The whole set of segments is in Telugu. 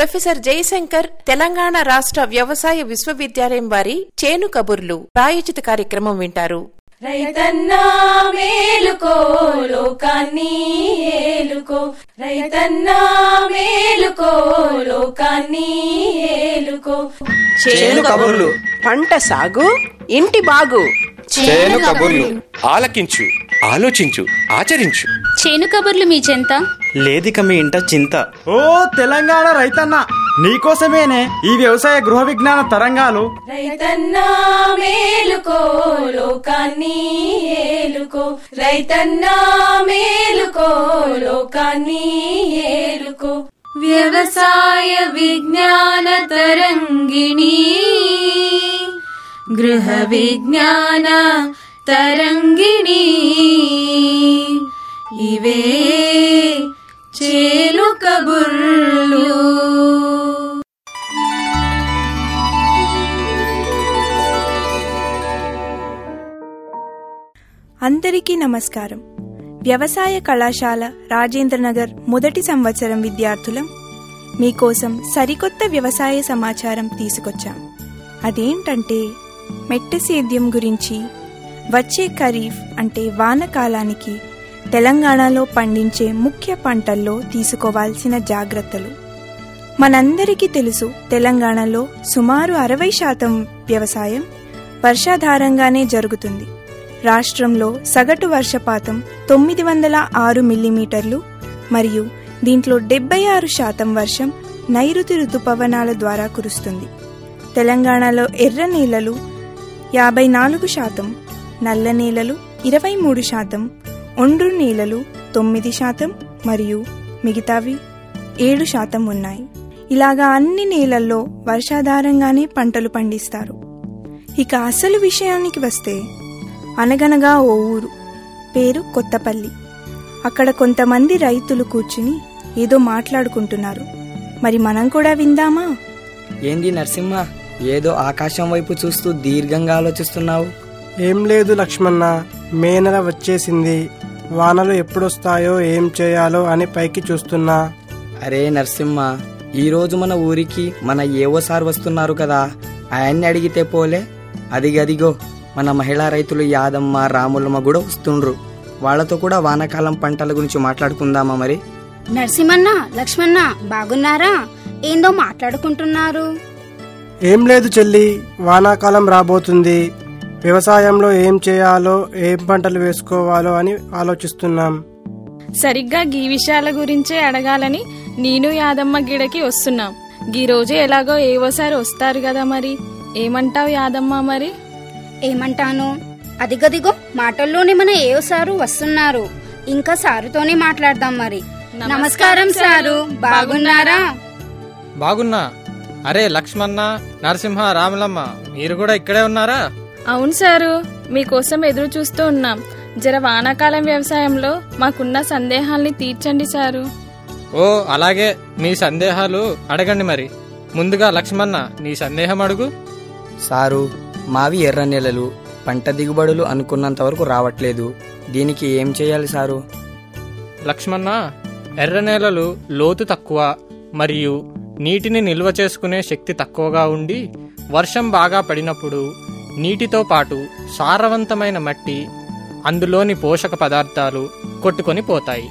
ప్రొఫెసర్ జయశంకర్ తెలంగాణ రాష్ట్ర వ్యవసాయ విశ్వవిద్యాలయం వారి చేను కబుర్లు ప్రాయోజిత కార్యక్రమం వింటారు రైతన్నా మేలుకో లోకాన్ని ఏలుకో రైతన్నా మేలుకో లోకాన్ని ఏలుకో చేను కబుర్లు పంట సాగు ఇంటి బాగు చేను కబుర్లు ఆలకించు ఆలోచించు ఆచరించు చేను కబుర్లు మీ చెంత లేదిక మీ ఇంట చింత ఓ తెలంగాణ రైతన్న నీకోసమేనే ఈ వ్యవసాయ గృహ విజ్ఞాన తరంగాలు రైతన్నా మేలుకో లోకాన్ని ఏలుకో రైతన్నా మేలుకో లోకాన్ని ఏలుకో వ్యవసాయ విజ్ఞాన తరంగిణి గృహ విజ్ఞాన తరంగిణి ఇవే చేలు కబుర్లు అందరికీ నమస్కారం వ్యవసాయ కళాశాల రాజేంద్రనగర్ మొదటి సంవత్సరం విద్యార్థులం మీకోసం సరికొత్త వ్యవసాయ సమాచారం తీసుకొచ్చాం అదేంటంటే మెట్ట సేద్యం గురించి వచ్చే ఖరీఫ్ అంటే వానకాలానికి తెలంగాణలో పండించే ముఖ్య పంటల్లో తీసుకోవాల్సిన జాగ్రత్తలు మనందరికీ తెలుసు తెలంగాణలో సుమారు అరవై శాతం వ్యవసాయం వర్షాధారంగానే జరుగుతుంది రాష్ట్రంలో సగటు వర్షపాతం తొమ్మిది వందల ఆరు మిల్లీమీటర్లు మరియు దీంట్లో డెబ్బై ఆరు శాతం వర్షం నైరుతి ఋతుపవనాల ద్వారా కురుస్తుంది తెలంగాణలో ఎర్ర నేలలు యాభై నాలుగు శాతం నల్ల నేలలు ఇరవై మూడు శాతం ఒండ్రు నేలలు తొమ్మిది శాతం మరియు మిగతావి ఏడు శాతం ఉన్నాయి ఇలాగా అన్ని నేలల్లో వర్షాధారంగానే పంటలు పండిస్తారు ఇక అసలు విషయానికి వస్తే అనగనగా ఓ ఊరు పేరు కొత్తపల్లి అక్కడ కొంతమంది రైతులు కూర్చుని ఏదో మాట్లాడుకుంటున్నారు మరి మనం కూడా విందామా ఏంది నరసింహ ఏదో ఆకాశం వైపు చూస్తూ దీర్ఘంగా ఆలోచిస్తున్నావు ఏం లేదు లక్ష్మణ మే నెల వచ్చేసింది వానలు ఎప్పుడొస్తాయో ఏం చేయాలో అని పైకి చూస్తున్నా అరే నరసింహ ఈ రోజు మన ఊరికి మన ఏవో సార్ వస్తున్నారు కదా ఆయన్ని అడిగితే పోలే అదిగదిగో మన మహిళా రైతులు యాదమ్మ రాములమ్మ కూడా వస్తుండ్రు వాళ్ళతో కూడా వానాకాలం పంటల గురించి మాట్లాడుకుందామా మరి నరసింహన్న లక్ష్మణ బాగున్నారా ఏందో మాట్లాడుకుంటున్నారు ఏం లేదు చెల్లి వానాకాలం రాబోతుంది వ్యవసాయంలో ఏం చేయాలో ఏం పంటలు వేసుకోవాలో అని ఆలోచిస్తున్నాం సరిగ్గా గీ విషయాల గురించే అడగాలని నేను యాదమ్మ గిడకి వస్తున్నాం గీ రోజు ఎలాగో ఏవోసారి వస్తారు కదా మరి ఏమంటావు యాదమ్మ మరి ఏమంటాను అదిగదిగో మాటల్లోనే మన ఏవో సారు వస్తున్నారు ఇంకా సారుతోనే మాట్లాడదాం మరి నమస్కారం సారు బాగున్నారా బాగున్నా అరే లక్ష్మణ నరసింహ రాములమ్మ మీరు కూడా ఇక్కడే ఉన్నారా అవును సారు మీకోసం ఎదురు చూస్తూ ఉన్నాం జర వానాకాలం వ్యవసాయంలో మాకున్న సందేహాల్ని తీర్చండి సారు ఓ అలాగే మీ సందేహాలు అడగండి మరి ముందుగా లక్ష్మణ నీ సందేహం అడుగు సారు మావి ఎర్ర నెలలు పంట దిగుబడులు అనుకున్నంత వరకు రావట్లేదు దీనికి ఏం చేయాలి సారు లక్ష్మణ ఎర్ర నేలలు లోతు తక్కువ మరియు నీటిని నిల్వ చేసుకునే శక్తి తక్కువగా ఉండి వర్షం బాగా పడినప్పుడు నీటితో పాటు సారవంతమైన మట్టి అందులోని పోషక పదార్థాలు కొట్టుకొని పోతాయి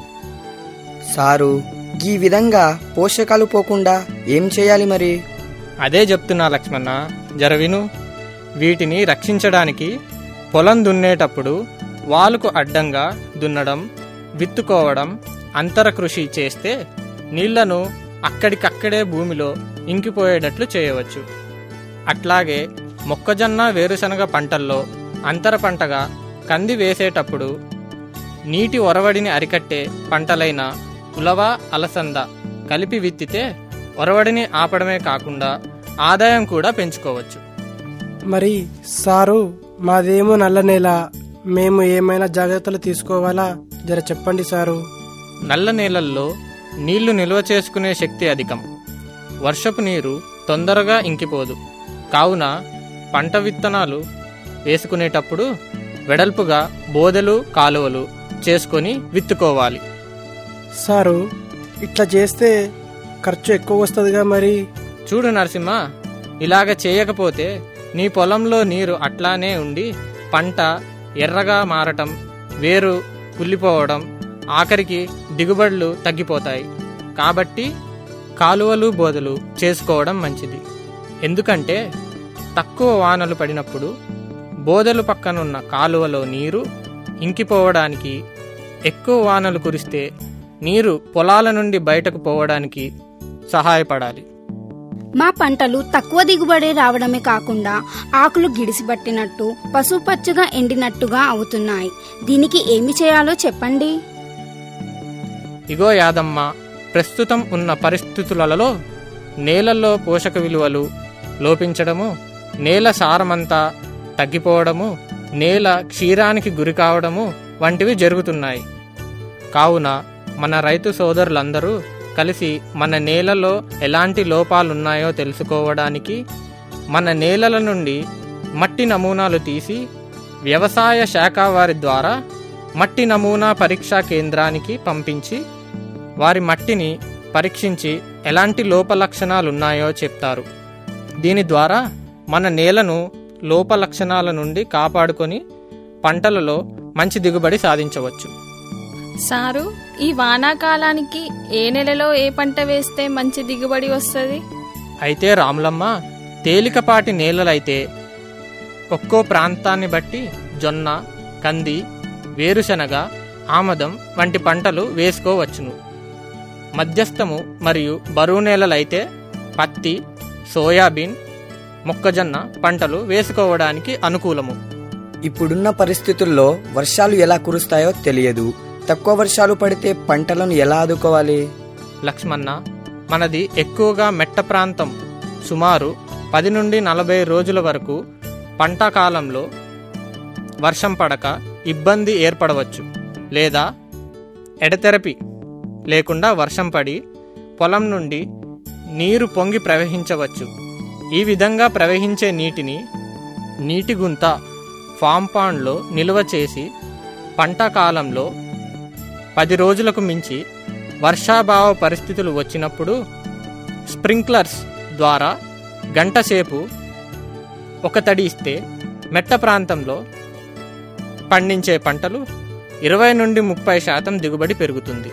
సారు ఈ విధంగా పోషకాలు పోకుండా ఏం చేయాలి మరి అదే చెప్తున్నా లక్ష్మణ జరవిను వీటిని రక్షించడానికి పొలం దున్నేటప్పుడు వాలుకు అడ్డంగా దున్నడం విత్తుకోవడం అంతర కృషి చేస్తే నీళ్లను అక్కడికక్కడే భూమిలో ఇంకిపోయేటట్లు చేయవచ్చు అట్లాగే మొక్కజొన్న వేరుశనగ పంటల్లో అంతర పంటగా కంది వేసేటప్పుడు నీటి ఒరవడిని అరికట్టే పంటలైన ఉలవ అలసంద కలిపి విత్తితే ఒరవడిని ఆపడమే కాకుండా ఆదాయం కూడా పెంచుకోవచ్చు మరి సారు మాదేమో నల్ల నేల మేము ఏమైనా జాగ్రత్తలు తీసుకోవాలా జర చెప్పండి సారు నల్ల నేలల్లో నీళ్లు నిల్వ చేసుకునే శక్తి అధికం వర్షపు నీరు తొందరగా ఇంకిపోదు కావున పంట విత్తనాలు వేసుకునేటప్పుడు వెడల్పుగా బోదెలు కాలువలు చేసుకొని విత్తుకోవాలి సారు ఇట్లా చేస్తే ఖర్చు ఎక్కువ వస్తుందిగా మరి చూడు నరసింహ ఇలాగ చేయకపోతే నీ పొలంలో నీరు అట్లానే ఉండి పంట ఎర్రగా మారటం వేరు కుళ్ళిపోవడం ఆఖరికి దిగుబడులు తగ్గిపోతాయి కాబట్టి కాలువలు బోదలు చేసుకోవడం మంచిది ఎందుకంటే తక్కువ వానలు పడినప్పుడు బోదలు పక్కనున్న కాలువలో నీరు ఇంకిపోవడానికి ఎక్కువ వానలు కురిస్తే నీరు పొలాల నుండి బయటకు పోవడానికి సహాయపడాలి మా పంటలు తక్కువ దిగుబడి రావడమే కాకుండా ఆకులు గిడిసిపట్టినట్టు పసుపచ్చగా ఎండినట్టుగా అవుతున్నాయి దీనికి ఏమి చేయాలో చెప్పండి ఇగో యాదమ్మ ప్రస్తుతం ఉన్న పరిస్థితులలో నేలల్లో పోషక విలువలు లోపించడము నేల సారమంతా తగ్గిపోవడము నేల క్షీరానికి గురి కావడము వంటివి జరుగుతున్నాయి కావున మన రైతు సోదరులందరూ కలిసి మన నేలలో ఎలాంటి లోపాలున్నాయో తెలుసుకోవడానికి మన నేలల నుండి మట్టి నమూనాలు తీసి వ్యవసాయ శాఖ వారి ద్వారా మట్టి నమూనా పరీక్షా కేంద్రానికి పంపించి వారి మట్టిని పరీక్షించి ఎలాంటి లోపలక్షణాలున్నాయో చెప్తారు దీని ద్వారా మన నేలను లోపలక్షణాల నుండి కాపాడుకొని పంటలలో మంచి దిగుబడి సాధించవచ్చు సారు ఈ వానాకాలానికి ఏ నెలలో ఏ పంట వేస్తే మంచి దిగుబడి వస్తుంది అయితే రాములమ్మ తేలికపాటి నేలలైతే ఒక్కో ప్రాంతాన్ని బట్టి జొన్న కంది వేరుశనగ ఆమదం వంటి పంటలు వేసుకోవచ్చును మధ్యస్థము మరియు బరువు నేలలైతే పత్తి సోయాబీన్ మొక్కజొన్న పంటలు వేసుకోవడానికి అనుకూలము ఇప్పుడున్న పరిస్థితుల్లో వర్షాలు ఎలా కురుస్తాయో తెలియదు తక్కువ వర్షాలు పడితే పంటలను ఎలా ఆదుకోవాలి లక్ష్మణ మనది ఎక్కువగా మెట్ట ప్రాంతం సుమారు పది నుండి నలభై రోజుల వరకు పంట కాలంలో వర్షం పడక ఇబ్బంది ఏర్పడవచ్చు లేదా ఎడతెరపి లేకుండా వర్షం పడి పొలం నుండి నీరు పొంగి ప్రవహించవచ్చు ఈ విధంగా ప్రవహించే నీటిని నీటి గుంత ఫామ్ పాండ్లో నిల్వ చేసి పంట కాలంలో పది రోజులకు మించి వర్షాభావ పరిస్థితులు వచ్చినప్పుడు స్ప్రింక్లర్స్ ద్వారా గంట సేపు ఒక తడి ఇస్తే మెట్ట ప్రాంతంలో పండించే పంటలు ఇరవై నుండి ముప్పై శాతం దిగుబడి పెరుగుతుంది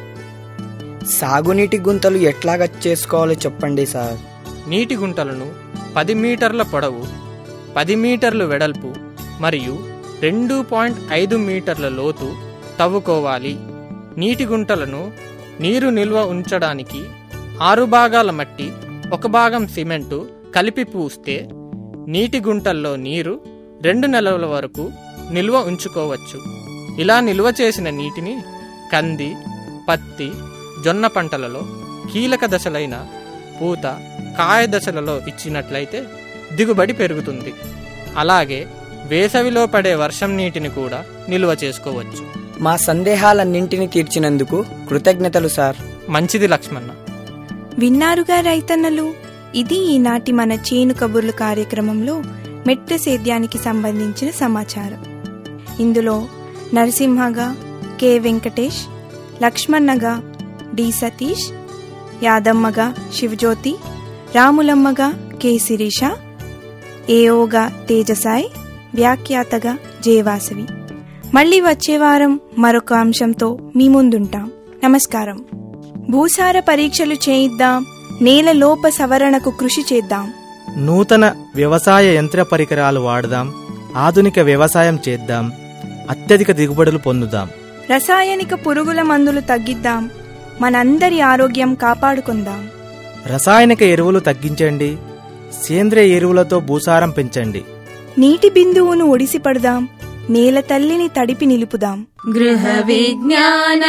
సాగునీటి గుంతలు ఎట్లాగా చేసుకోవాలో చెప్పండి సార్ నీటి గుంటలను పది మీటర్ల పొడవు పది మీటర్లు వెడల్పు మరియు రెండు పాయింట్ ఐదు మీటర్ల లోతు తవ్వుకోవాలి నీటి గుంటలను నీరు నిల్వ ఉంచడానికి ఆరు భాగాల మట్టి ఒక భాగం సిమెంటు కలిపి పూస్తే నీటి గుంటల్లో నీరు రెండు నెలల వరకు నిల్వ ఉంచుకోవచ్చు ఇలా నిల్వ చేసిన నీటిని కంది పత్తి జొన్న పంటలలో కీలక దశలైన పూత కాయ దశలలో ఇచ్చినట్లయితే దిగుబడి పెరుగుతుంది అలాగే వేసవిలో పడే వర్షం నీటిని కూడా నిల్వ చేసుకోవచ్చు మా సందేహాలన్నింటినీ తీర్చినందుకు కృతజ్ఞతలు సార్ మంచిది లక్ష్మణ విన్నారుగా రైతన్నలు ఇది ఈనాటి మన చేను కబుర్లు కార్యక్రమంలో మెట్ట సేద్యానికి సంబంధించిన సమాచారం ఇందులో నరసింహగా కె వెంకటేష్ లక్ష్మణగా డి సతీష్ యాదమ్మగా శివజ్యోతి రాములమ్మగా కె శిరీష ఏఓగా తేజసాయ్ వ్యాఖ్యాతగా జయవాసవి మళ్ళీ వచ్చే వారం మరొక అంశంతో మీ ముందుంటాం నమస్కారం భూసార పరీక్షలు చేయిద్దాం నేల లోప సవరణకు కృషి చేద్దాం నూతన వ్యవసాయ యంత్ర పరికరాలు వాడదాం ఆధునిక వ్యవసాయం చేద్దాం అత్యధిక దిగుబడులు పొందుదాం రసాయనిక పురుగుల మందులు తగ్గిద్దాం మనందరి ఆరోగ్యం కాపాడుకుందాం రసాయనిక ఎరువులు తగ్గించండి సేంద్రియ ఎరువులతో భూసారం పెంచండి నీటి బిందువును ఒడిసి పడదాం నేల తల్లిని తడిపి నిలుపుదాం గృహ విజ్ఞాన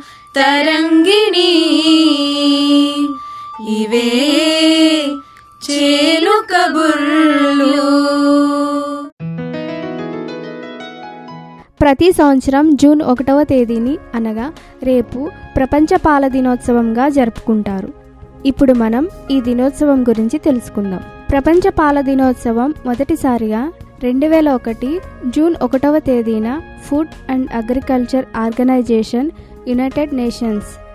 తరంగిణి ఇవే చేలు కబుర్లు ప్రతి సంవత్సరం జూన్ ఒకటవ తేదీని అనగా రేపు ప్రపంచ పాల దినోత్సవంగా జరుపుకుంటారు ఇప్పుడు మనం ఈ దినోత్సవం గురించి తెలుసుకుందాం ప్రపంచ పాల దినోత్సవం మొదటిసారిగా రెండు వేల ఒకటి జూన్ ఒకటవ తేదీన food and agriculture organization united nations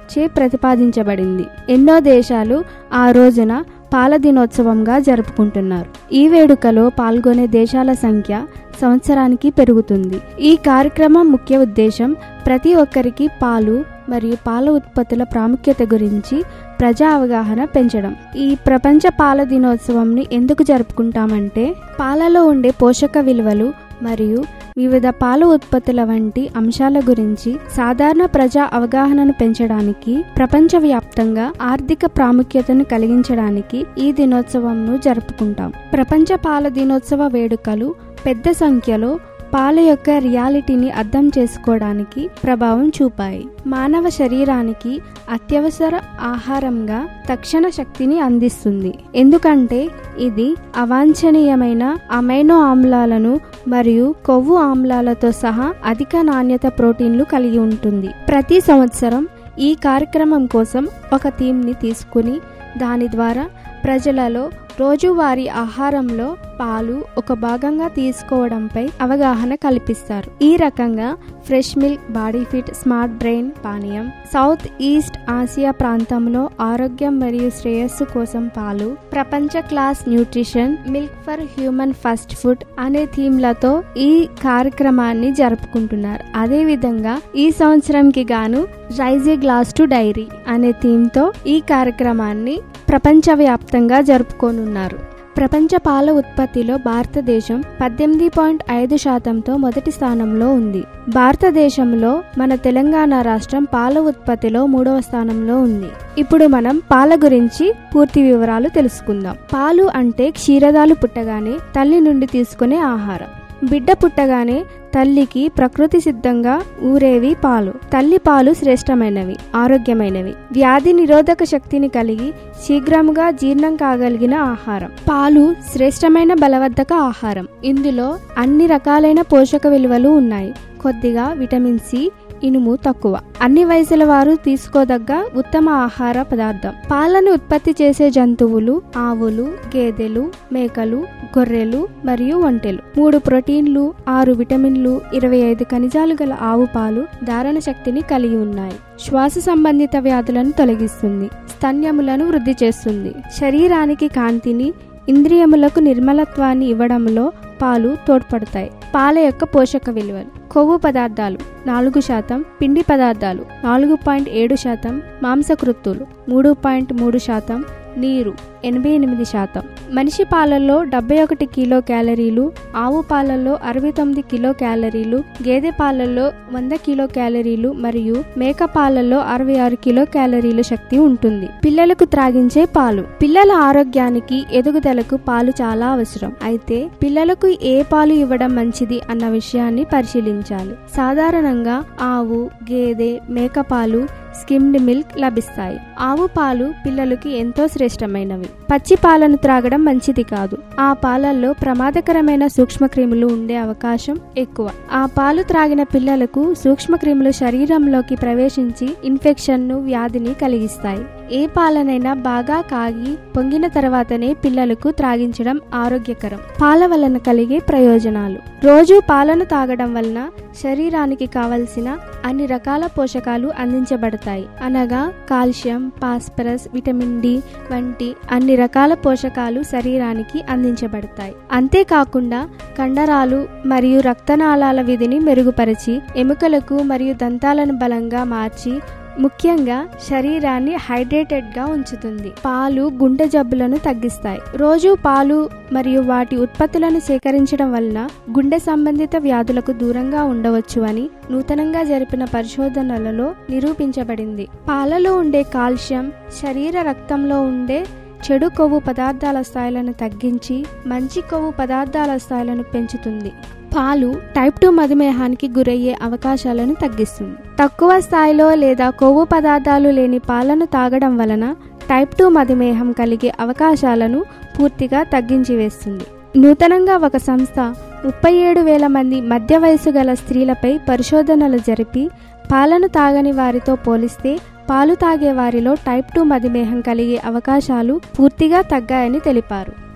చే ప్రతిపాదించబడింది ఎన్నో దేశాలు ఆ రోజున పాల దినోత్సవంగా జరుపుకుంటున్నారు ఈ వేడుకలో పాల్గొనే దేశాల సంఖ్య సంవత్సరానికి పెరుగుతుంది ఈ కార్యక్రమం ముఖ్య ఉద్దేశం ప్రతి ఒక్కరికి పాలు మరియు పాల ఉత్పత్తుల ప్రాముఖ్యత గురించి ప్రజా అవగాహన పెంచడం ఈ ప్రపంచ పాల దినోత్సవంని ఎందుకు జరుపుకుంటామంటే పాలలో ఉండే పోషక విలువలు మరియు వివిధ పాల ఉత్పత్తుల వంటి అంశాల గురించి సాధారణ ప్రజా అవగాహనను పెంచడానికి ప్రపంచవ్యాప్తంగా ఆర్థిక ప్రాముఖ్యతను కలిగించడానికి ఈ దినోత్సవంను జరుపుకుంటాం ప్రపంచ పాల దినోత్సవ వేడుకలు పెద్ద సంఖ్యలో పాల యొక్క రియాలిటీని అర్థం చేసుకోవడానికి ప్రభావం చూపాయి మానవ శరీరానికి అత్యవసర ఆహారంగా తక్షణ శక్తిని అందిస్తుంది ఎందుకంటే ఇది అవాంఛనీయమైన అమైనో ఆమ్లాలను మరియు కొవ్వు ఆమ్లాలతో సహా అధిక నాణ్యత ప్రోటీన్లు కలిగి ఉంటుంది ప్రతి సంవత్సరం ఈ కార్యక్రమం కోసం ఒక థీమ్ని తీసుకుని దాని ద్వారా ప్రజలలో రోజువారీ ఆహారంలో పాలు ఒక భాగంగా తీసుకోవడంపై అవగాహన కల్పిస్తారు ఈ రకంగా fresh milk body fit smart brain పానీయం సౌత్ ఈస్ట్ ఆసియా ప్రాంతంలో ఆరోగ్యం మరియు శ్రేయస్సు కోసం పాలు ప్రపంచ class nutrition milk for human first food అనే థీమ్లతో ఈ కార్యక్రమాన్ని జరుపుకుంటున్నారు అదే విధంగా ఈ సంవత్సరంకి గాను రైజీ గ్లాస్ టు డైరీ అనే థీమ్తో ఈ కార్యక్రమాన్ని ప్రపంచవ్యాప్తంగా జరుపుకోనున్నారు ప్రపంచ పాల ఉత్పత్తిలో భారతదేశం పద్దెనిమిది పాయింట్ ఐదు శాతంతో మొదటి స్థానంలో ఉంది భారతదేశంలో మన తెలంగాణ రాష్ట్రం పాల ఉత్పత్తిలో మూడవ స్థానంలో ఉంది ఇప్పుడు మనం పాల గురించి పూర్తి వివరాలు తెలుసుకుందాం పాలు అంటే క్షీరదాలు పుట్టగానే తల్లి నుండి తీసుకునే ఆహారం బిడ్డ పుట్టగానే తల్లికి ప్రకృతి సిద్ధంగా ఊరేవి పాలు తల్లి పాలు శ్రేష్టమైనవి ఆరోగ్యమైనవి వ్యాధి నిరోధక శక్తిని కలిగి శీఘ్రముగా జీర్ణం కాగలిగిన ఆహారం పాలు శ్రేష్టమైన బలవర్ధక ఆహారం ఇందులో అన్ని రకాలైన పోషక విలువలు ఉన్నాయి కొద్దిగా విటమిన్ సి ఇనుము తక్కువ అన్ని వయసుల వారు తీసుకోదగ్గ ఉత్తమ ఆహార పదార్థం పాలను ఉత్పత్తి చేసే జంతువులు ఆవులు గేదెలు మేకలు గొర్రెలు మరియు ఒంటెలు మూడు ప్రోటీన్లు ఆరు విటమిన్లు ఇరవై ఐదు ఖనిజాలు గల ఆవు పాలు ధారణ శక్తిని కలిగి ఉన్నాయి శ్వాస సంబంధిత వ్యాధులను తొలగిస్తుంది స్తన్యములను వృద్ధి చేస్తుంది శరీరానికి కాంతిని ఇంద్రియములకు నిర్మలత్వాన్ని ఇవ్వడంలో పాలు తోడ్పడతాయి పాల యొక్క పోషక విలువలు కొవ్వు పదార్థాలు నాలుగు శాతం పిండి పదార్థాలు నాలుగు పాయింట్ ఏడు శాతం మాంసకృత్తులు మూడు పాయింట్ మూడు శాతం నీరు ఎనభై ఎనిమిది శాతం మనిషి పాలల్లో డెబ్బై ఒకటి కిలో క్యాలరీలు ఆవు పాలల్లో అరవై తొమ్మిది కిలో క్యాలరీలు గేదె పాలల్లో వంద కిలో క్యాలరీలు మరియు మేక పాలల్లో అరవై ఆరు కిలో క్యాలరీలు శక్తి ఉంటుంది పిల్లలకు త్రాగించే పాలు పిల్లల ఆరోగ్యానికి ఎదుగుదలకు పాలు చాలా అవసరం అయితే పిల్లలకు ఏ పాలు ఇవ్వడం మంచిది అన్న విషయాన్ని పరిశీలించాలి సాధారణంగా ఆవు గేదె మేక పాలు స్కిమ్డ్ మిల్క్ లభిస్తాయి ఆవు పాలు పిల్లలకి ఎంతో శ్రేష్టమైనవి పచ్చి పాలను త్రాగడం మంచిది కాదు ఆ పాలల్లో ప్రమాదకరమైన సూక్ష్మక్రిములు ఉండే అవకాశం ఎక్కువ ఆ పాలు త్రాగిన పిల్లలకు సూక్ష్మక్రిములు శరీరంలోకి ప్రవేశించి ఇన్ఫెక్షన్ను వ్యాధిని కలిగిస్తాయి ఏ పాలనైనా బాగా కాగి పొంగిన తర్వాతనే పిల్లలకు త్రాగించడం ఆరోగ్యకరం పాల వలన కలిగే ప్రయోజనాలు రోజు పాలను తాగడం వలన శరీరానికి కావలసిన అన్ని రకాల పోషకాలు అందించబడతాయి అనగా కాల్షియం పాస్పరస్ విటమిన్ డి వంటి అన్ని రకాల పోషకాలు శరీరానికి అందించబడతాయి అంతేకాకుండా కండరాలు మరియు రక్తనాళాల విధిని మెరుగుపరిచి ఎముకలకు మరియు దంతాలను బలంగా మార్చి ముఖ్యంగా శరీరాన్ని హైడ్రేటెడ్ గా ఉంచుతుంది పాలు గుండె జబ్బులను తగ్గిస్తాయి రోజు పాలు మరియు వాటి ఉత్పత్తులను సేకరించడం వలన గుండె సంబంధిత వ్యాధులకు దూరంగా ఉండవచ్చు అని నూతనంగా జరిపిన పరిశోధనలలో నిరూపించబడింది పాలలో ఉండే కాల్షియం శరీర రక్తంలో ఉండే చెడు కొవ్వు పదార్థాల స్థాయిలను తగ్గించి మంచి కొవ్వు పదార్థాల స్థాయిలను పెంచుతుంది పాలు టైప్ టూ మధుమేహానికి గురయ్యే అవకాశాలను తగ్గిస్తుంది తక్కువ స్థాయిలో లేదా కొవ్వు పదార్థాలు లేని పాలను తాగడం వలన టైప్ టూ మధుమేహం కలిగే అవకాశాలను పూర్తిగా తగ్గించి వేస్తుంది నూతనంగా ఒక సంస్థ ముప్పై ఏడు వేల మంది మధ్య వయసు గల స్త్రీలపై పరిశోధనలు జరిపి పాలను తాగని వారితో పోలిస్తే పాలు తాగే వారిలో టైప్ టూ మధుమేహం కలిగే అవకాశాలు పూర్తిగా తగ్గాయని తెలిపారు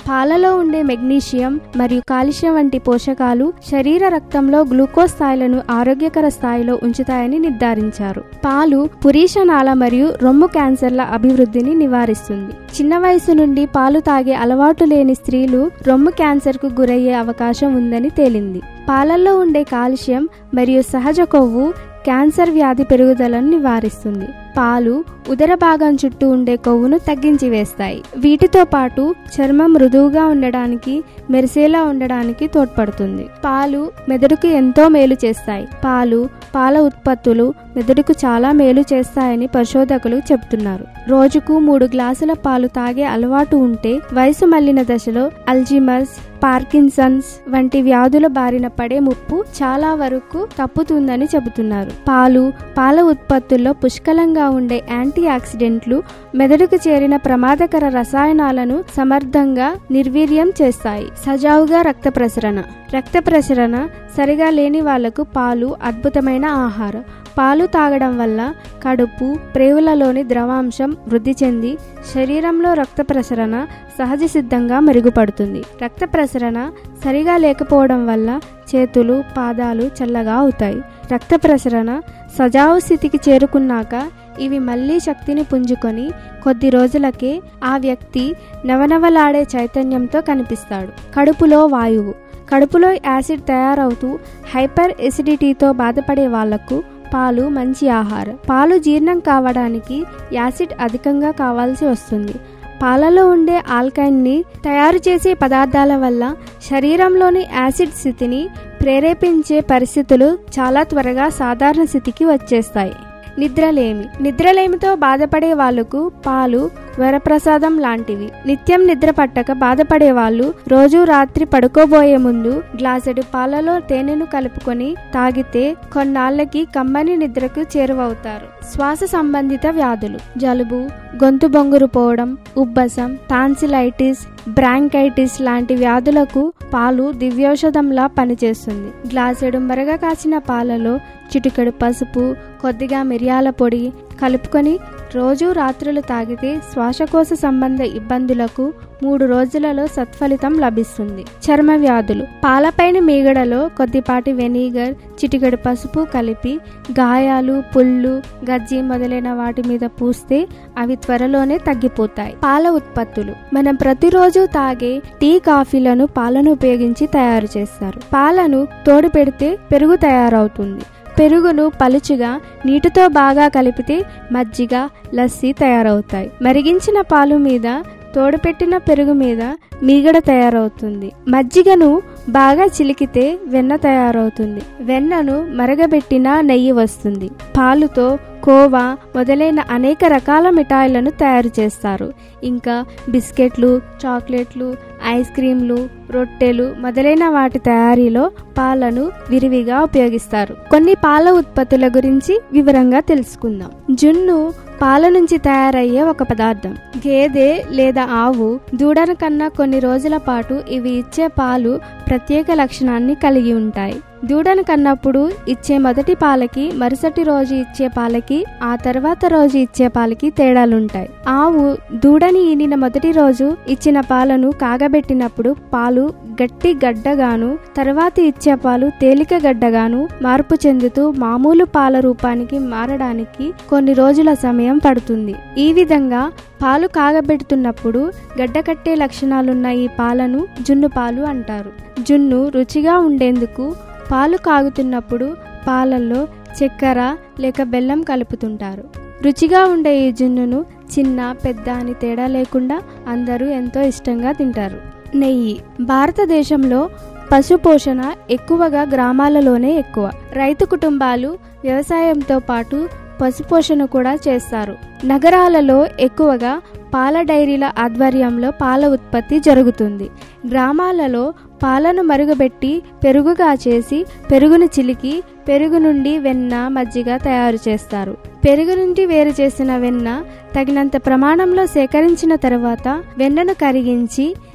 పాలలో ఉండే మెగ్నీషియం మరియు కాల్షియం వంటి పోషకాలు శరీర రక్తంలో గ్లూకోజ్ స్థాయిలను ఆరోగ్యకర స్థాయిలో ఉంచుతాయని నిర్ధారించారు పాలు పురీషనాళ మరియు రొమ్ము క్యాన్సర్ల అభివృద్ధిని నివారిస్తుంది చిన్న వయసు నుండి పాలు తాగే అలవాటు లేని స్త్రీలు రొమ్ము క్యాన్సర్కు గురయ్యే అవకాశం ఉందని తేలింది పాలల్లో ఉండే కాల్షియం మరియు సహజ కొవ్వు క్యాన్సర్ వ్యాధి పెరుగుదలను నివారిస్తుంది పాలు ఉదర భాగం చుట్టూ ఉండే కొవ్వును తగ్గించి వేస్తాయి వీటితో పాటు చర్మం మృదువుగా ఉండడానికి మెరిసేలా ఉండడానికి తోడ్పడుతుంది పాలు మెదడుకు ఎంతో మేలు చేస్తాయి పాలు పాల ఉత్పత్తులు మెదడుకు చాలా మేలు చేస్తాయని పరిశోధకులు చెబుతున్నారు రోజుకు మూడు గ్లాసుల పాలు తాగే అలవాటు ఉంటే వయసు మళ్లిన దశలో అల్జిమస్ పార్కిన్సన్స్ వంటి వ్యాధుల బారిన పడే ముప్పు చాలా వరకు తప్పుతుందని చెబుతున్నారు పాలు పాల ఉత్పత్తుల్లో పుష్కలంగా ఉండే యాంటీ ఆక్సిడెంట్లు మెదడుకు చేరిన ప్రమాదకర రసాయనాలను సమర్థంగా నిర్వీర్యం చేస్తాయి సజావుగా రక్త ప్రసరణ రక్త ప్రసరణ సరిగా లేని వాళ్లకు పాలు అద్భుతమైన ఆహారం పాలు తాగడం వల్ల కడుపు ప్రేవులలోని ద్రవాంశం వృద్ధి చెంది శరీరంలో రక్త ప్రసరణ సహజ సిద్ధంగా మెరుగుపడుతుంది రక్త ప్రసరణ సరిగా లేకపోవడం వల్ల చేతులు పాదాలు చల్లగా అవుతాయి రక్త ప్రసరణ సజావు స్థితికి చేరుకున్నాక ఇవి మళ్ళీ శక్తిని పుంజుకొని కొద్ది రోజులకే ఆ వ్యక్తి నవనవలాడే చైతన్యంతో కనిపిస్తాడు కడుపులో వాయువు కడుపులో యాసిడ్ తయారవుతూ హైపర్ ఎసిడిటీతో బాధపడే వాళ్లకు పాలు మంచి ఆహారం పాలు జీర్ణం కావడానికి యాసిడ్ అధికంగా కావాల్సి వస్తుంది పాలలో ఉండే ఆల్కైన్ని తయారు చేసే పదార్థాల వల్ల శరీరంలోని యాసిడ్ స్థితిని ప్రేరేపించే పరిస్థితులు చాలా త్వరగా సాధారణ స్థితికి వచ్చేస్తాయి నిద్రలేమి నిద్రలేమితో బాధపడే వాళ్లకు పాలు వరప్రసాదం లాంటివి నిత్యం నిద్ర పట్టక బాధపడే వాళ్ళు రోజు రాత్రి పడుకోబోయే ముందు గ్లాసెడు పాలలో తేనెను కలుపుకొని తాగితే కొన్నాళ్లకి కమ్మని నిద్రకు చేరువవుతారు శ్వాస సంబంధిత వ్యాధులు జలుబు గొంతు బొంగురు పోవడం ఉబ్బసం టాన్సిలైటిస్ బ్రాంకైటిస్ లాంటి వ్యాధులకు పాలు దివ్యౌషధంలా పనిచేస్తుంది గ్లాసెడు మరగ కాచిన పాలలో చిటికెడు పసుపు కొద్దిగా మిరియాల పొడి కలుపుకొని రోజు రాత్రులు తాగితే శ్వాసకోశ సంబంధ ఇబ్బందులకు మూడు రోజులలో సత్ఫలితం లభిస్తుంది చర్మ వ్యాధులు పాలపైన మీగడలో కొద్దిపాటి వెనిగర్ చిటికెడు పసుపు కలిపి గాయాలు పుళ్ళు గజ్జి మొదలైన వాటి మీద పూస్తే అవి త్వరలోనే తగ్గిపోతాయి పాల ఉత్పత్తులు మనం ప్రతిరోజు తాగే టీ కాఫీలను పాలను ఉపయోగించి తయారు చేస్తారు పాలను తోడు పెడితే పెరుగు తయారవుతుంది పెరుగును పలుచుగా నీటితో బాగా కలిపితే మజ్జిగ లస్సీ తయారవుతాయి మరిగించిన పాలు మీద తోడుపెట్టిన పెరుగు మీద మీగడ తయారవుతుంది మజ్జిగను బాగా చిలికితే వెన్న తయారవుతుంది వెన్నను మరగబెట్టిన నెయ్యి వస్తుంది పాలుతో కోవా మొదలైన అనేక రకాల మిఠాయిలను తయారు చేస్తారు ఇంకా బిస్కెట్లు చాక్లెట్లు ఐస్ క్రీంలు రొట్టెలు మొదలైన వాటి తయారీలో పాలను విరివిగా ఉపయోగిస్తారు కొన్ని పాల ఉత్పత్తుల గురించి వివరంగా తెలుసుకుందాం జున్ను పాల నుంచి తయారయ్యే ఒక పదార్థం గేదె లేదా ఆవు దూడన కన్నా కొన్ని రోజుల పాటు ఇవి ఇచ్చే పాలు ప్రత్యేక లక్షణాన్ని కలిగి ఉంటాయి దూడను కన్నప్పుడు ఇచ్చే మొదటి పాలకి మరుసటి రోజు ఇచ్చే పాలకి ఆ తర్వాత రోజు ఇచ్చే పాలకి తేడాలుంటాయి ఆవు దూడని ఈనిన మొదటి రోజు ఇచ్చిన పాలను కాగబెట్టినప్పుడు పాలు గట్టి గడ్డగాను తర్వాత ఇచ్చే పాలు తేలిక గడ్డగాను మార్పు చెందుతూ మామూలు పాల రూపానికి మారడానికి కొన్ని రోజుల సమయం పడుతుంది ఈ విధంగా పాలు కాగబెడుతున్నప్పుడు గడ్డకట్టే లక్షణాలున్న ఈ పాలను జున్ను పాలు అంటారు జున్ను రుచిగా ఉండేందుకు పాలు కాగుతున్నప్పుడు పాలల్లో చక్కెర లేక బెల్లం కలుపుతుంటారు రుచిగా ఉండే ఈ జున్నును చిన్న పెద్ద అని తేడా లేకుండా అందరూ ఎంతో ఇష్టంగా తింటారు నెయ్యి భారతదేశంలో పశు పోషణ ఎక్కువగా గ్రామాలలోనే ఎక్కువ రైతు కుటుంబాలు వ్యవసాయంతో పాటు పశుపోషణ కూడా చేస్తారు నగరాలలో ఎక్కువగా పాల డైరీల ఆధ్వర్యంలో పాల ఉత్పత్తి జరుగుతుంది గ్రామాలలో పాలను మరుగుబెట్టి పెరుగుగా చేసి పెరుగును చిలికి పెరుగు నుండి వెన్న మజ్జిగ తయారు చేస్తారు పెరుగు నుండి వేరు చేసిన వెన్న తగినంత ప్రమాణంలో సేకరించిన తర్వాత వెన్నను కరిగించి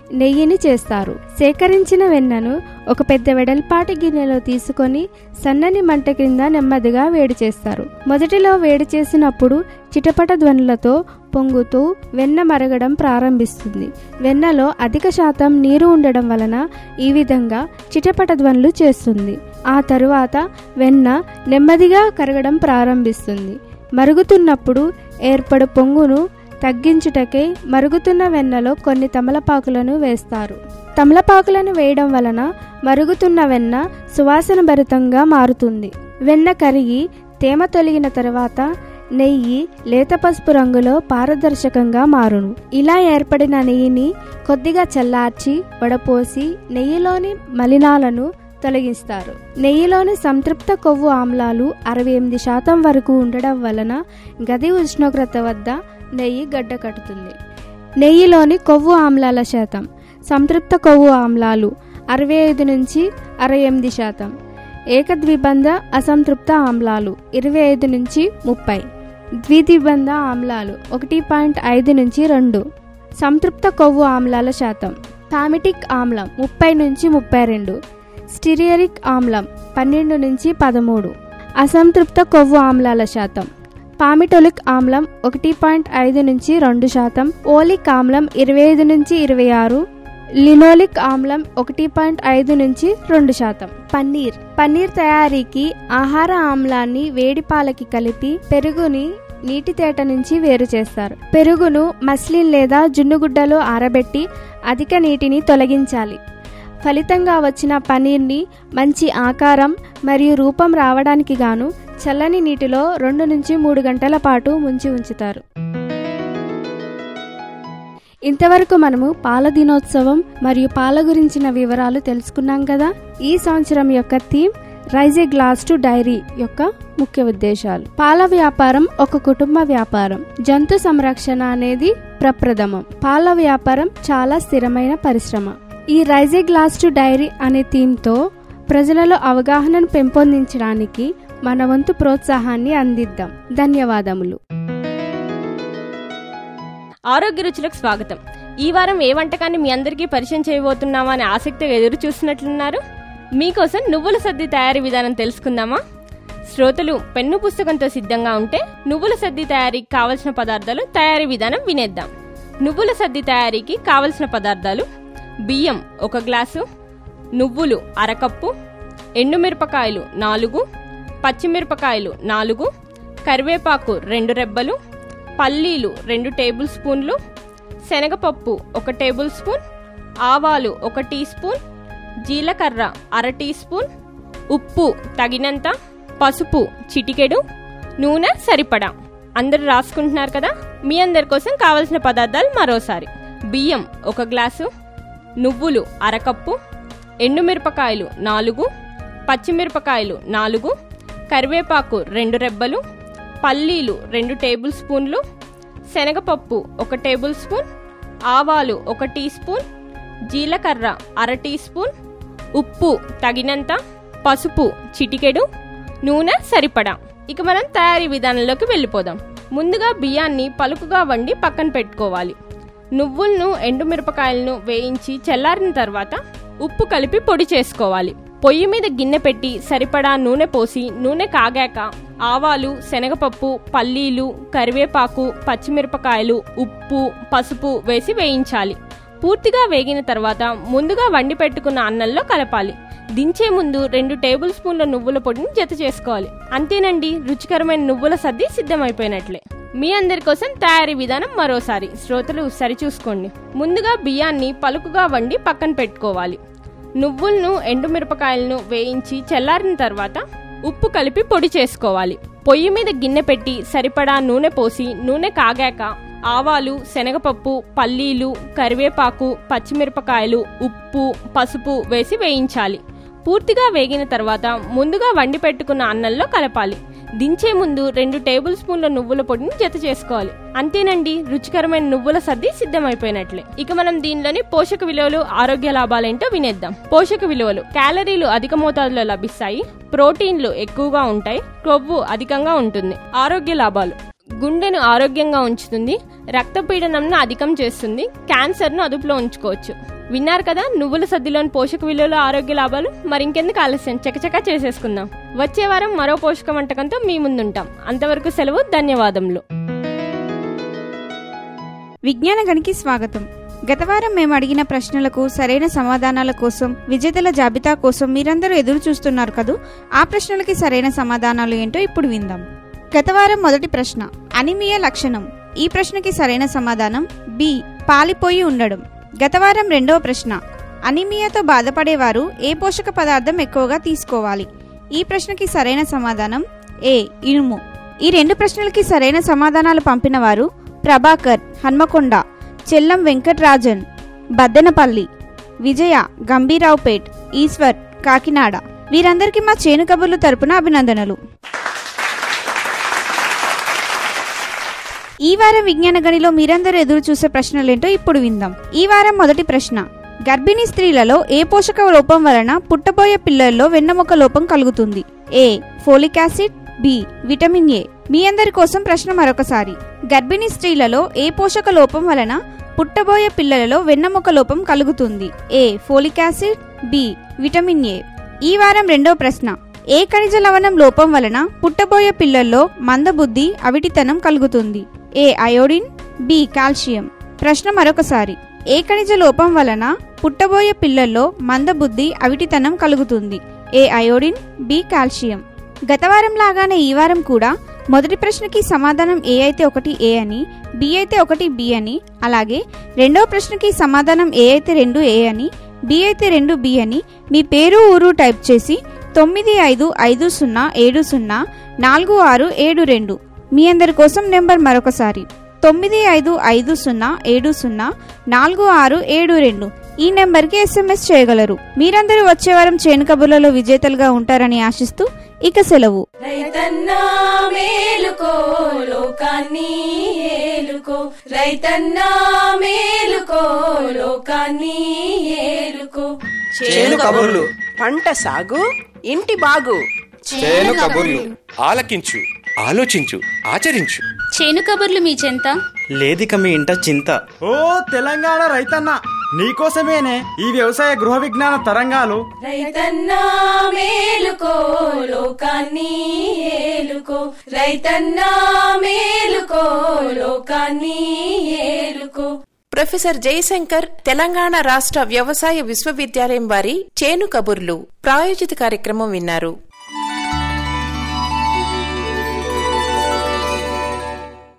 నెయ్యిని చేస్తారు సేకరించిన వెన్నను ఒక పెద్ద వెడల్పాటి గిన్నెలో తీసుకొని సన్నని మంట క్రింద నెమ్మదిగా వేడి చేస్తారు మొదటిలో వేడి చేసినప్పుడు చిటపట ధ్వనులతో పొంగుతూ వెన్న మరగడం ప్రారంభిస్తుంది వెన్నలో అధిక శాతం నీరు ఉండడం వలన ఈ విధంగా చిటపట ధ్వనులు చేస్తుంది ఆ తరువాత వెన్న నెమ్మదిగా కరగడం ప్రారంభిస్తుంది మరుగుతున్నప్పుడు ఏర్పడు పొంగును తగ్గించుటకై మరుగుతున్న వెన్నలో కొన్ని తమలపాకులను వేస్తారు తమలపాకులను వేయడం వలన మరుగుతున్న వెన్న సువాసన భరితంగా మారుతుంది వెన్న కరిగి తేమ తొలగిన తర్వాత నెయ్యి లేత పసుపు రంగులో పారదర్శకంగా మారును ఇలా ఏర్పడిన నెయ్యిని కొద్దిగా చల్లార్చి వడపోసి నెయ్యిలోని మలినాలను తొలగిస్తారు నెయ్యిలోని సంతృప్త కొవ్వు ఆమ్లాలు అరవై ఎనిమిది శాతం వరకు ఉండడం వలన గది ఉష్ణోగ్రత వద్ద నెయ్యి గడ్డ కట్టుతుంది నెయ్యిలోని కొవ్వు ఆమ్లాల శాతం సంతృప్త కొవ్వు ఆమ్లాలు అరవై ఐదు నుంచి అరవై ఎనిమిది శాతం ఏకద్విబంధ అసంతృప్త ఆమ్లాలు ఇరవై ఐదు నుంచి ముప్పై ద్విద్విబంధ ఆమ్లాలు ఒకటి పాయింట్ ఐదు నుంచి రెండు సంతృప్త కొవ్వు ఆమ్లాల శాతం థామిటిక్ ఆమ్లం ముప్పై నుంచి ముప్పై రెండు స్టిరియరిక్ ఆమ్లం పన్నెండు నుంచి పదమూడు అసంతృప్త కొవ్వు ఆమ్లాల శాతం పామిటోలిక్ ఆమ్లం ఒకటి పాయింట్ ఐదు నుంచి రెండు శాతం ఓలిక్ ఆమ్లం ఇరవై ఐదు నుంచి ఇరవై ఆరు లినోలిక్ ఆమ్లం ఒకటి పాయింట్ ఐదు నుంచి రెండు శాతం పన్నీర్ పన్నీర్ తయారీకి ఆహార ఆమ్లాన్ని వేడి పాలకి కలిపి పెరుగుని నీటి తేట నుంచి వేరు చేస్తారు పెరుగును మస్లిన్ లేదా జున్నుగుడ్డలో ఆరబెట్టి అధిక నీటిని తొలగించాలి ఫలితంగా వచ్చిన పనీర్ని మంచి ఆకారం మరియు రూపం రావడానికి గాను చల్లని నీటిలో రెండు నుంచి మూడు గంటల పాటు ముంచి ఉంచుతారు ఇంతవరకు మనము పాల దినోత్సవం మరియు పాల గురించిన వివరాలు తెలుసుకున్నాం కదా ఈ సంవత్సరం యొక్క theme raise a glass to dairy యొక్క ముఖ్య ఉద్దేశాలు పాల వ్యాపారం ఒక కుటుంబ వ్యాపారం జంతు సంరక్షణ అనేది ప్రప్రథమం పాల వ్యాపారం చాలా స్థిరమైన పరిశ్రమ ఈ raise a glass to dairy అనే థీమ్తో ప్రజలలో అవగాహనను పెంపొందించడానికి మన వంతు ప్రోత్సాహాన్ని అందిద్దాం ధన్యవాదములు ఆరోగ్య రుచులకు స్వాగతం ఈ వారం ఏ వంటకాన్ని మీ అందరికీ పరిచయం చేయబోతున్నామా అని ఆసక్తిగా ఎదురు చూస్తున్నట్లున్నారు మీకోసం నువ్వుల సద్ది తయారీ విధానం తెలుసుకుందామా శ్రోతలు పెన్ను పుస్తకంతో సిద్ధంగా ఉంటే నువ్వుల సద్ది తయారీకి కావలసిన పదార్థాలు తయారీ విధానం వినేద్దాం నువ్వుల సద్ది తయారీకి కావలసిన పదార్థాలు బియ్యం ఒక గ్లాసు నువ్వులు అరకప్పు ఎండుమిరపకాయలు నాలుగు పచ్చిమిరపకాయలు నాలుగు కరివేపాకు రెండు రెబ్బలు పల్లీలు రెండు టేబుల్ స్పూన్లు శనగపప్పు ఒక టేబుల్ స్పూన్ ఆవాలు ఒక టీ స్పూన్ జీలకర్ర అర టీ స్పూన్ ఉప్పు తగినంత పసుపు చిటికెడు నూనె సరిపడా అందరు రాసుకుంటున్నారు కదా మీ అందరి కోసం కావలసిన పదార్థాలు మరోసారి బియ్యం ఒక గ్లాసు నువ్వులు అరకప్పు ఎండుమిరపకాయలు నాలుగు పచ్చిమిరపకాయలు నాలుగు కరివేపాకు రెండు రెబ్బలు పల్లీలు రెండు టేబుల్ స్పూన్లు శనగపప్పు ఒక టేబుల్ స్పూన్ ఆవాలు ఒక టీ స్పూన్ జీలకర్ర అర టీ స్పూన్ ఉప్పు తగినంత పసుపు చిటికెడు నూనె సరిపడా ఇక మనం తయారీ విధానంలోకి వెళ్ళిపోదాం ముందుగా బియ్యాన్ని పలుకుగా వండి పక్కన పెట్టుకోవాలి నువ్వులను ఎండుమిరపకాయలను వేయించి చల్లారిన తర్వాత ఉప్పు కలిపి పొడి చేసుకోవాలి పొయ్యి మీద గిన్నె పెట్టి సరిపడా నూనె పోసి నూనె కాగాక ఆవాలు శనగపప్పు పల్లీలు కరివేపాకు పచ్చిమిరపకాయలు ఉప్పు పసుపు వేసి వేయించాలి పూర్తిగా వేగిన తర్వాత ముందుగా వండి పెట్టుకున్న అన్నంలో కలపాలి దించే ముందు రెండు టేబుల్ స్పూన్ల నువ్వుల పొడిని జత చేసుకోవాలి అంతేనండి రుచికరమైన నువ్వుల సద్ది సిద్ధమైపోయినట్లే మీ అందరి కోసం తయారీ విధానం మరోసారి శ్రోతలు సరిచూసుకోండి ముందుగా బియ్యాన్ని పలుకుగా వండి పక్కన పెట్టుకోవాలి నువ్వులను ఎండుమిరపకాయలను వేయించి చల్లారిన తర్వాత ఉప్పు కలిపి పొడి చేసుకోవాలి పొయ్యి మీద గిన్నె పెట్టి సరిపడా నూనె పోసి నూనె కాగాక ఆవాలు శనగపప్పు పల్లీలు కరివేపాకు పచ్చిమిరపకాయలు ఉప్పు పసుపు వేసి వేయించాలి పూర్తిగా వేగిన తర్వాత ముందుగా వండి పెట్టుకున్న అన్నంలో కలపాలి దించే ముందు రెండు టేబుల్ స్పూన్ల నువ్వుల పొడిని జత చేసుకోవాలి అంతేనండి రుచికరమైన నువ్వుల సర్ది సిద్ధమైపోయినట్లే ఇక మనం దీనిలోని పోషక విలువలు ఆరోగ్య లాభాలేంటో వినేద్దాం పోషక విలువలు క్యాలరీలు అధిక మోతాదులో లభిస్తాయి ప్రోటీన్లు ఎక్కువగా ఉంటాయి కొవ్వు అధికంగా ఉంటుంది ఆరోగ్య లాభాలు గుండెను ఆరోగ్యంగా ఉంచుతుంది రక్తపీడనంను అధికం చేస్తుంది క్యాన్సర్ను అదుపులో ఉంచుకోవచ్చు విన్నారు కదా నువ్వుల సద్దిలోని పోషక విలువలు ఆరోగ్య లాభాలు మరి ఇంకెందుకు ఆలస్యం చకచకా చేసేసుకుందాం వచ్చే వారం మరో పోషక వంటకంతో మీ ముందుంటాం అంతవరకు సెలవు ధన్యవాదములు విజ్ఞాన గనికి స్వాగతం గత వారం మేము అడిగిన ప్రశ్నలకు సరైన సమాధానాల కోసం విజేతల జాబితా కోసం మీరందరూ ఎదురు చూస్తున్నారు కదూ ఆ ప్రశ్నలకి సరైన సమాధానాలు ఏంటో ఇప్పుడు విందాం గత వారం మొదటి ప్రశ్న అనిమియా లక్షణం ఈ ప్రశ్నకి సరైన సమాధానం బి పాలిపోయి ఉండడం గత వారం రెండవ ప్రశ్న అనిమియాతో బాధపడేవారు ఏ పోషక పదార్థం ఎక్కువగా తీసుకోవాలి ఈ ప్రశ్నకి సరైన సమాధానం ఏ ఇనుము ఈ రెండు ప్రశ్నలకి సరైన సమాధానాలు పంపిన వారు ప్రభాకర్ హన్మకొండ చెల్లం వెంకట్రాజన్ బద్దెనపల్లి విజయ గంభీరావుపేట్ ఈశ్వర్ కాకినాడ వీరందరికీ మా చేను కబుర్లు తరపున అభినందనలు ఈ వారం విజ్ఞాన గనిలో మీరందరూ ఎదురు చూసే ప్రశ్నలేంటో ఇప్పుడు విందాం ఈ వారం మొదటి ప్రశ్న గర్భిణీ స్త్రీలలో ఏ పోషక లోపం వలన పుట్టబోయే పిల్లల్లో వెన్నెముక లోపం కలుగుతుంది A folic acid B vitamin A మీ అందరి కోసం ప్రశ్న మరొకసారి గర్భిణీ స్త్రీలలో ఏ పోషక లోపం వలన పుట్టబోయే పిల్లలలో వెన్నెముక లోపం కలుగుతుంది A folic acid B vitamin A ఈ వారం రెండవ ప్రశ్న ఏ ఖనిజ లవణం లోపం వలన పుట్టబోయే పిల్లల్లో మందబుద్ధి అవిటితనం కలుగుతుంది ఏ అయోడిన్ బి కాల్షియం ప్రశ్న మరొకసారి ఏ ఖనిజ లోపం వలన పుట్టబోయే పిల్లల్లో మందబుద్ధి అవిటితనం కలుగుతుంది ఏ అయోడిన్ బి కాల్షియం గత వారం లాగానే ఈ వారం కూడా మొదటి ప్రశ్నకి సమాధానం ఏ అయితే ఒకటి ఏ అని బి అయితే ఒకటి బి అని అలాగే రెండవ ప్రశ్నకి సమాధానం ఏ అయితే రెండు ఏ అని బి అయితే రెండు బి అని మీ పేరు ఊరు టైప్ చేసి తొమ్మిది ఐదు ఐదు సున్నా ఏడు సున్నా నాలుగు ఆరు ఏడు రెండు మీ అందరి కోసం నెంబర్ మరొకసారి తొమ్మిది ఐదు ఐదు సున్నా ఏడు సున్నా నాలుగు ఆరు ఏడు రెండు ఈ నెంబర్కి ఎస్ఎంఎస్ చేయగలరు మీరందరూ వచ్చే వారం చేను కబుర్లలో విజేతలుగా ఉంటారని ఆశిస్తూ ఇక సెలవు రైతన్నా మేలుకో లోకాన్ని ఏలుకో రైతన్నా మేలుకో లోకాన్ని ఏలుకో చేను కబుర్లు పంట సాగు ఇంటి బాగు చేను కబుర్లు ఆలకించు ఆలోచించు ఆచరించు చేను కబుర్లు మీ చెంత లేదిక మీ ఇంట చింత ఓ తెలంగాణ రైతన్న నీకోసమేనే ఈ వ్యవసాయ గృహ విజ్ఞాన తరంగాలు రైతన్నా మేలుకో లోకాన్ని ఏలుకో రైతన్నా మేలుకో లోకాన్ని ఏలుకో ప్రొఫెసర్ జయశంకర్ తెలంగాణ రాష్ట్ర వ్యవసాయ విశ్వవిద్యాలయం వారి చేను కబుర్లు ప్రాయోజిత కార్యక్రమం విన్నారు